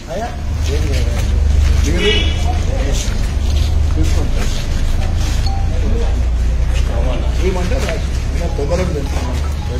అయ్యా మీరు తీసుకుంటా ఏమంటే రాసి నేను తొందరగా తెలుసుకున్నాను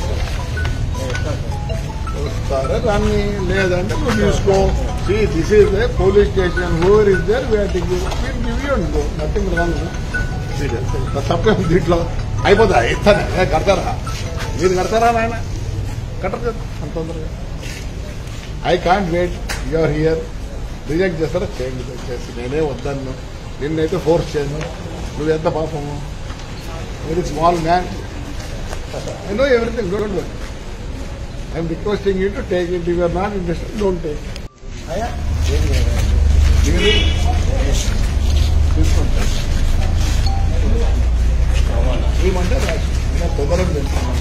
వస్తారా దాన్ని లేదంటే నువ్వు తీసుకో see this is a police station whoever is there waiting మీరు give you and go nothing wrong తప్పేం దీంట్లో అయిపోతా ఇస్తానే ఏ, కడతారా మీరు కడతారా నాయన కట్టరు కదా అంత తొందరగా I can't wait you're here reject చేస్తారా చేయండి దయచేసి నేనే వద్దన్ను నిన్నైతే ఫోర్స్ చేయను నువ్వు ఎంత పాపము very small man I know everything don't worry I'm requesting you to take it your not interest don't take అయ్యా మీరు తీసుకుంటా ఏమంటే రాసి నేను తొందరగా తెలుసుకున్నాను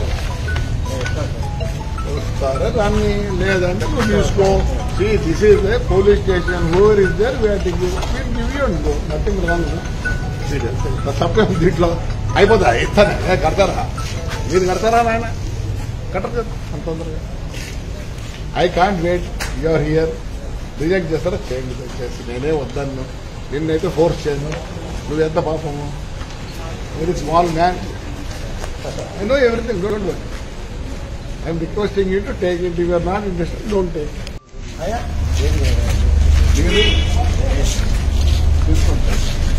వస్తారా దాన్ని లేదంటే నువ్వు తీసుకో see this is a police station whoever is there waiting మీరు give you and go nothing wrong తప్పేం దీంట్లో అయిపోతా ఇస్తానే ఏ, కడతారా మీరు కడతారా నాయన కట్టరు కదా అంత తొందరగా I can't wait you're here reject చేస్తారా చేయండి దయచేసి నేనే వద్దన్ను నిన్నైతే ఫోర్స్ చేయను నువ్వు ఎంత పాపము very small man I know everything don't worry I'm requesting you to take it your not interest don't take అయ్యా మీరు తీసుకుంటా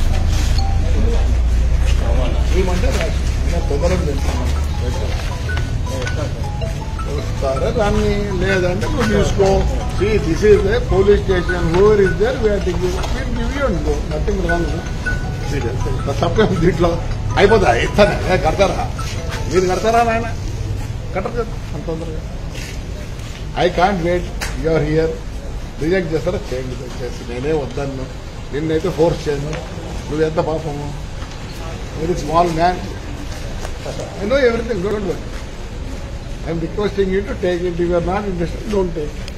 ఏమంటే రాసి నేను తొందరగా తెలుసుకున్నాను వస్తారా దాన్ని లేదంటే నువ్వు తీసుకో see this is a police station whoever is there waiting మీరు give you and go nothing wrong తప్పేం దీంట్లో అయిపోతా ఇస్తానే ఏ, కడతారా మీరు కడతారా నాయన కట్టరు కదా అంత తొందరగా I can't wait you're here reject చేస్తారా చేయండి దయచేసి నేనే వద్దన్ను నిన్నైతే ఫోర్స్ చేయను నువ్వు ఎంత పాపము very small man I know everything don't worry I'm requesting you to take it your not interest don't take